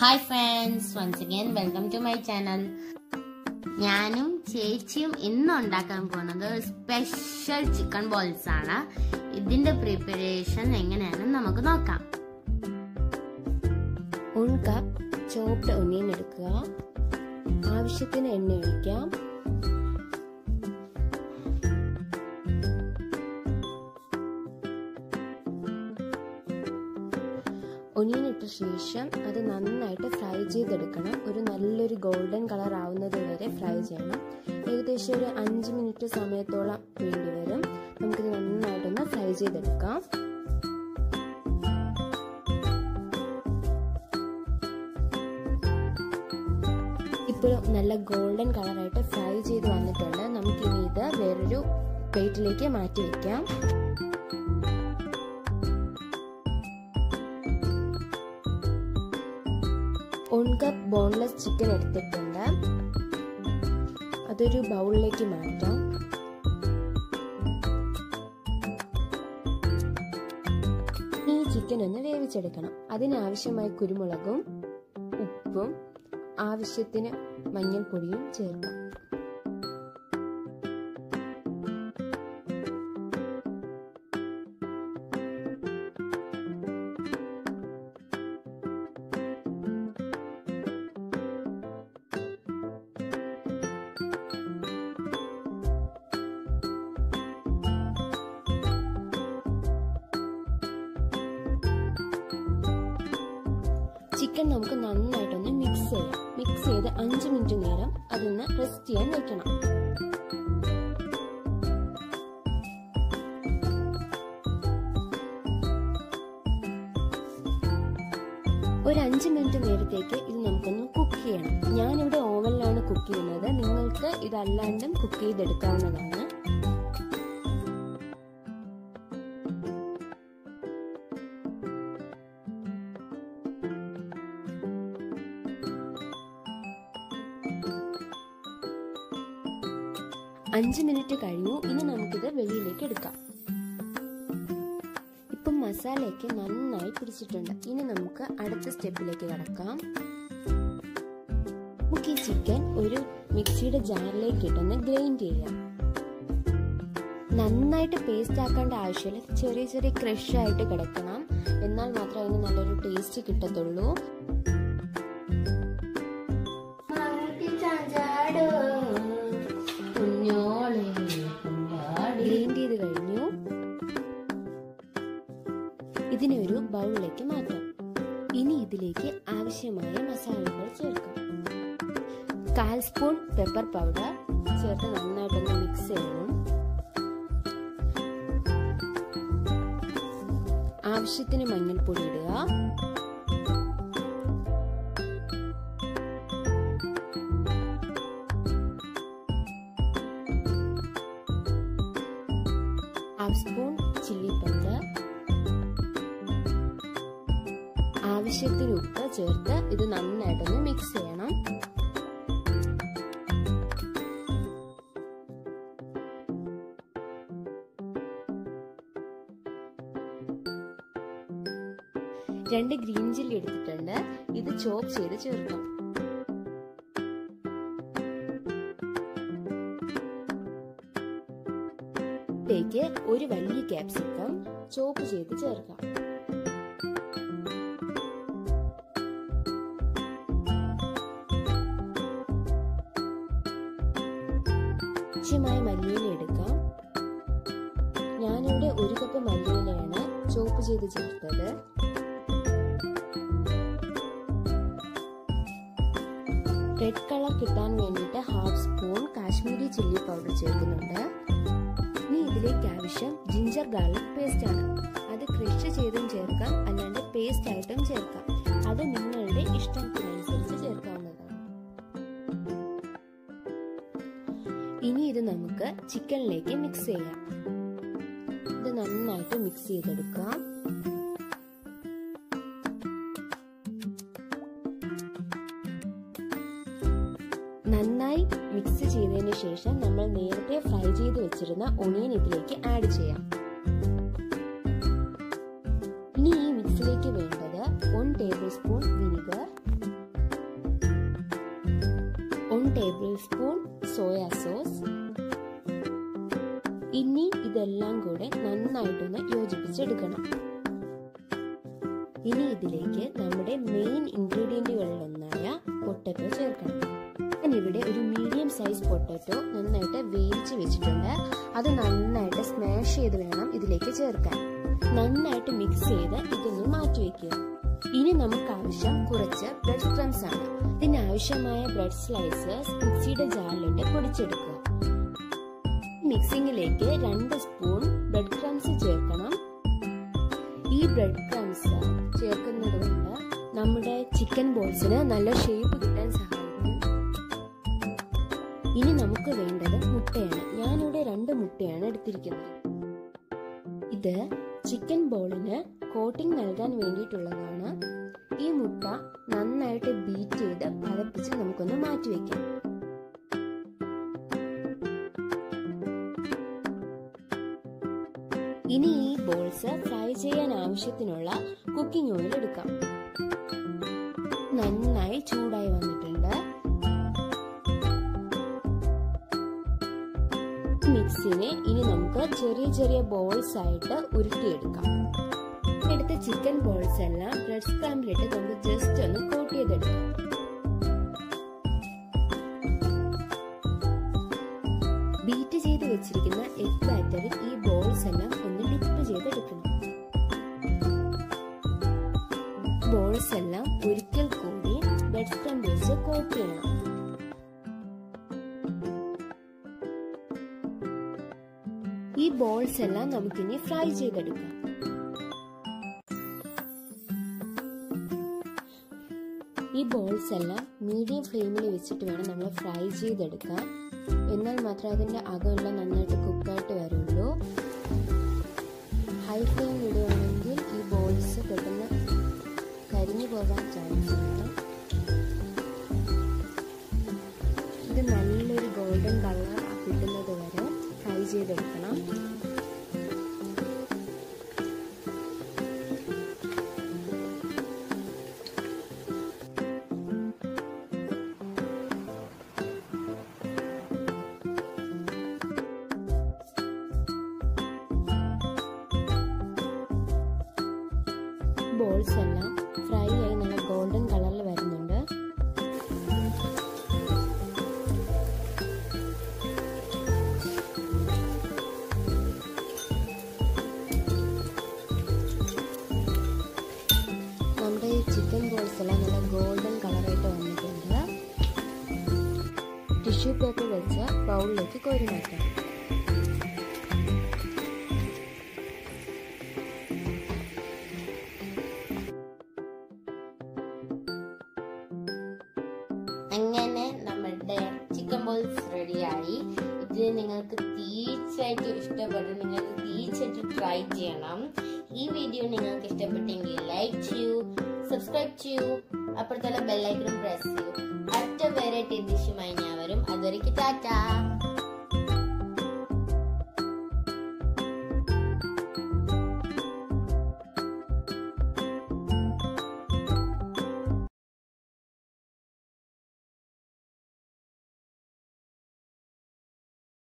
hi friends once again welcome to my channel ഞാനും ചേച്ചിയും ഇന്ന് ഉണ്ടാക്കാൻ പോകുന്നത് ഒരു സ്പെഷ്യൽ ചിക്കൻ ബോൾസ് ആണ് ഇതിന്റെ പ്രിപ്പറേഷൻ എങ്ങനെയാണെന്ന് നമുക്ക് നോക്കാം ഒരു കപ്പ് ചോപ്ഡ് ഒനിയൻ എടുക്കുക ആവശ്യത്തിന് എണ്ണ ഒഴിക്കാം ഒനിയൻ ഇട്ട ശേഷം അത് നന്നായിട്ട് ഫ്രൈ ചെയ്തെടുക്കണം ഒരു നല്ലൊരു ഗോൾഡൻ കളർ ആവുന്നത് വരെ ഫ്രൈ ചെയ്യണം ഏകദേശം ഒരു അഞ്ച് മിനിറ്റ് സമയത്തോളം വേണ്ടി വരും നമുക്കിത് നന്നായിട്ടൊന്ന് ഫ്രൈ ചെയ്തെടുക്കാം ഇപ്പോൾ നല്ല ഗോൾഡൻ കളറായിട്ട് ഫ്രൈ ചെയ്ത് വന്നിട്ടുണ്ട് നമുക്കിനി ഇത് വേറൊരു പ്ലേറ്റിലേക്ക് മാറ്റി വെക്കാം വൺ കപ്പ് ബോൺലെസ് ചിക്കൻ എടുത്തിട്ടുണ്ട് അതൊരു ബൗളിലേക്ക് മാറ്റാം ഈ ചിക്കൻ ഒന്ന് വേവിച്ചെടുക്കണം അതിനാവശ്യമായ കുരുമുളകും ഉപ്പും ആവശ്യത്തിന് മഞ്ഞൾപ്പൊടിയും ചേർക്കാം ചിക്കൻ നമുക്ക് നന്നായിട്ടൊന്ന് മിക്സ് ചെയ്യാം മിക്സ് ചെയ്ത് അഞ്ച് മിനിറ്റ് നേരം അതൊന്ന് റെസ്റ്റ് ചെയ്യാൻ വെക്കണം ഒരു അഞ്ച് മിനിറ്റ് നേരത്തേക്ക് ഇത് നമുക്കൊന്ന് കുക്ക് ചെയ്യണം ഞാനിവിടെ ഓവനിലാണ് കുക്ക് ചെയ്യുന്നത് നിങ്ങൾക്ക് ഇതല്ലാണ്ടും കുക്ക് ചെയ്തെടുക്കാവുന്നതാണ് അഞ്ച് മിനിറ്റ് കഴിഞ്ഞു ഇനി നമുക്കിത് വെളിയിലേക്ക് എടുക്കാം ഇപ്പം മസാലയൊക്കെ നന്നായി പിടിച്ചിട്ടുണ്ട് ഇനി നമുക്ക് അടുത്ത സ്റ്റെപ്പിലേക്ക് കടക്കാം നമുക്ക് ഈ ചിക്കൻ ഒരു മിക്സിയുടെ ജാറിലേക്ക് ഇട്ടൊന്ന് ഗ്രൈൻഡ് ചെയ്യാം നന്നായിട്ട് പേസ്റ്റ് ആക്കേണ്ട ആവശ്യമില്ല ചെറിയ ചെറിയ ക്രഷ് ആയിട്ട് കിടക്കണം എന്നാൽ മാത്രമേ അതിന് നല്ലൊരു ടേസ്റ്റ് കിട്ടത്തുള്ളൂ ഗ്രൈൻഡ് ചെയ്ത് കഴിഞ്ഞു ഇതിനെ ഒരു ബൗളിലേക്ക് മാറ്റാം ഇനി ഇതിലേക്ക് ആവശ്യമായ മസാലകൾ ചേർക്കാം കാൽ സ്പൂൺ പെപ്പർ പൗഡർ ചേർത്ത് നന്നായിട്ടൊന്ന് മിക്സ് ചെയ്യണം ആവശ്യത്തിന് മഞ്ഞൾപ്പൊടി ഇടുക ഹാഫ് സ്പൂൺ ചില്ലി പൗഡർ ആവശ്യത്തിന് ഉപ്പ് ചേർത്ത് ഇത് നന്നായിട്ടൊന്ന് മിക്സ് ചെയ്യണം രണ്ട് ഗ്രീൻ ചില്ലി എടുത്തിട്ടുണ്ട് ഇത് ചോപ്പ് ചെയ്ത് ചേർക്കാം ഇതിലേക്ക് ഒരു വലിയ ക്യാപ്സിക്കം ചോപ്പ് ചെയ്ത് ചേർക്കാം ആവശ്യമായ മല്ലിയില എടുക്കാം ഞാനിവിടെ ഒരു കപ്പ് മല്ലിയിലയാണ് ചോപ്പ് ചെയ്ത് ചേർത്തത് റെഡ് കളർ കിട്ടാൻ വേണ്ടിയിട്ട് half spoon Kashmiri chilli powder ചേർക്കുന്നുണ്ട് ഇനി ഇതിലേക്ക് ആവശ്യം ജിഞ്ചർ ഗാർലിക് പേസ്റ്റ് ആണ് അത് ക്രഷ് ചെയ്തും ചേർക്കാം അല്ലാണ്ട് പേസ്റ്റ് ആയിട്ടും ചേർക്കാം അത് നിങ്ങളുടെ ഇഷ്ടത്തിനനുസരിച്ച് ചേർക്കാവുന്നതാണ് ഇനി ഇത് നമുക്ക് ചിക്കനിലേക്ക് മിക്സ് ചെയ്യാം ഇത് നന്നായിട്ട് മിക്സ് ചെയ്തെടുക്കാം നന്നായി മിക്സ് ചെയ്തതിന് ശേഷം നമ്മൾ നേരത്തെ ഫ്രൈ ചെയ്ത് വെച്ചിരുന്ന ഒണിയൻ ഇതിലേക്ക് ആഡ് ചെയ്യാം ഇനി ഈ മിക്സിലേക്ക് വേണ്ടത് വൺ ടേബിൾ സ്പൂൺ വിനിഗർ ഇനി ഇതെല്ലാം കൂടെ നന്നായിട്ടൊന്ന് യോജിപ്പിച്ചെടുക്കണം ഇനി ഇതിലേക്ക് നമ്മുടെ മെയിൻ ഇൻഗ്രീഡിയന്റുകളിലൊന്നായ പൊട്ടറ്റോ ചേർക്കണം ഞാനിവിടെ ഒരു മീഡിയം സൈസ് പൊട്ടറ്റോ നന്നായിട്ട് വേവിച്ച് വെച്ചിട്ടുണ്ട് അത് നന്നായിട്ട് സ്മാഷ് ചെയ്ത് വേണം ഇതിലേക്ക് ചേർക്കാൻ നന്നായിട്ട് മിക്സ് ചെയ്ത് ഇതൊന്ന് മാറ്റി വെക്കുക ഇനി നമുക്ക് ആവശ്യം കുറച്ച് ബ്രെഡ് ക്രംസ് ആണ് ഇതിനാവശ്യമായ ബ്രെഡ് സ്ലൈസസ് മിക്സിയുടെ ജാറിലിട്ട് പൊടിച്ചെടുക്കുക മിക്സിങ്ങിലേക്ക് രണ്ട് സ്പൂൺ ബ്രെഡ് ക്രംസ് ചേർക്കണം ഈ ബ്രെഡ് ക്രംസ് ചേർക്കുന്നത് കൊണ്ട് നമ്മുടെ ചിക്കൻ ബോൾസിന് നല്ല ഷേപ്പ് കിട്ടാൻ സഹായിക്കും ഇനി നമുക്ക് വേണ്ടത് മുട്ടയാണ് ഞാനിവിടെ രണ്ട് മുട്ടയാണ് എടുത്തിരിക്കുന്നത് ഇത് ചിക്കൻ ബോളിന് കോട്ടിംഗ് നൽകാൻ വേണ്ടിയിട്ടുള്ളതാണ് ഈ മുട്ട നന്നായിട്ട് ബീറ്റ് ചെയ്ത് പതപ്പിച്ച് നമുക്കൊന്ന് മാറ്റിവെക്കാം ഇനി ഈ ബോൾസ് ഫ്രൈ ചെയ്യാൻ ആവശ്യത്തിനുള്ള കുക്കിംഗ് ഓയിൽ എടുക്കാം നന്നായി ചൂടായി വന്നിട്ടുണ്ട് മിക്സിനെ ഇനി നമുക്ക് ചെറിയ ചെറിയ ബോൾസ് ആയിട്ട് ഉരുട്ടിയെടുക്കാം എടുത്ത ചിക്കൻ ബോൾസ് എല്ലാം ബ്രെഡ് സ്ക്രാമ്പിലിട്ട് നമുക്ക് ജസ്റ്റ് ഒന്ന് കോട്ട് ചെയ്തെടുക്കാം ബീറ്റ് ചെയ്ത് വെച്ചിരിക്കുന്ന എഗ് ബാറ്ററിൽ ഈ ബോൾസ് എല്ലാം ഒന്ന് ഡിപ്പ് ചെയ്തെടുക്കണം ബോൾസ് എല്ലാം ഒരിക്കൽ കൂടി ബ്രെഡ് സ്ക്രംബ് വെച്ച് കോട്ട് ചെയ്യണം ഈ ബോൾസ് എല്ലാം നമുക്കിനി ഫ്രൈ ചെയ്തെടുക്കാം ഈ ബോൾസ് എല്ലാം മീഡിയം ഫ്ലെയിമിൽ വെച്ചിട്ട് വേണം നമ്മൾ ഫ്രൈ ചെയ്തെടുക്കാൻ എന്നാൽ മാത്രമേ അതിൻ്റെ അകമെല്ലാം നന്നായിട്ട് കുക്കായിട്ട് വരുള്ളൂ ഹൈ ഫ്ലെയിം ഇടുകയാണെങ്കിൽ ഈ ബോൾസ് പെട്ടെന്ന് കരിഞ്ഞു പോകാൻ ചാൻസ് ഉണ്ട് ഇത് നല്ലൊരു ഗോൾഡൻ കളർ കിട്ടുന്നത് വരെ ഫ്രൈ ചെയ്തെടുക്കണം ബോൾസ് എല്ലാം ഫ്രൈ ആയി നല്ല ഗോൾഡൻ കളറിൽ വരുന്നുണ്ട് നമ്മുടെ ഈ ചിക്കൻ ബോൾസ് എല്ലാം നല്ല ഗോൾഡൻ കളറായിട്ട് വന്നിട്ടുണ്ട് ടിഷ്യൂ പേപ്പർ വെച്ച് ബൗളിലേക്ക് കോരി മാറ്റാം അങ്ങനെ നമ്മുടെ ചിക്കൻ ബോൾസ് റെഡിയായി ഇത് നിങ്ങൾക്ക് തീർച്ചയായിട്ടും ഇഷ്ടപ്പെടും നിങ്ങൾക്ക് തീർച്ചയായിട്ടും ട്രൈ ചെയ്യണം ഈ വീഡിയോ നിങ്ങൾക്ക് ഇഷ്ടപ്പെട്ടെങ്കിൽ ലൈക്ക് ചെയ്യൂ സബ്സ്ക്രൈബ് ചെയ്യൂ അപ്പുറത്തുള്ള ബെല്ലൈക്കനും പ്രസ് ചെയ്യൂ അടുത്ത വെറൈറ്റി ഡിഷുമായി ഞാൻ വരും അതുവരെയ്ക്ക് ടാറ്റാ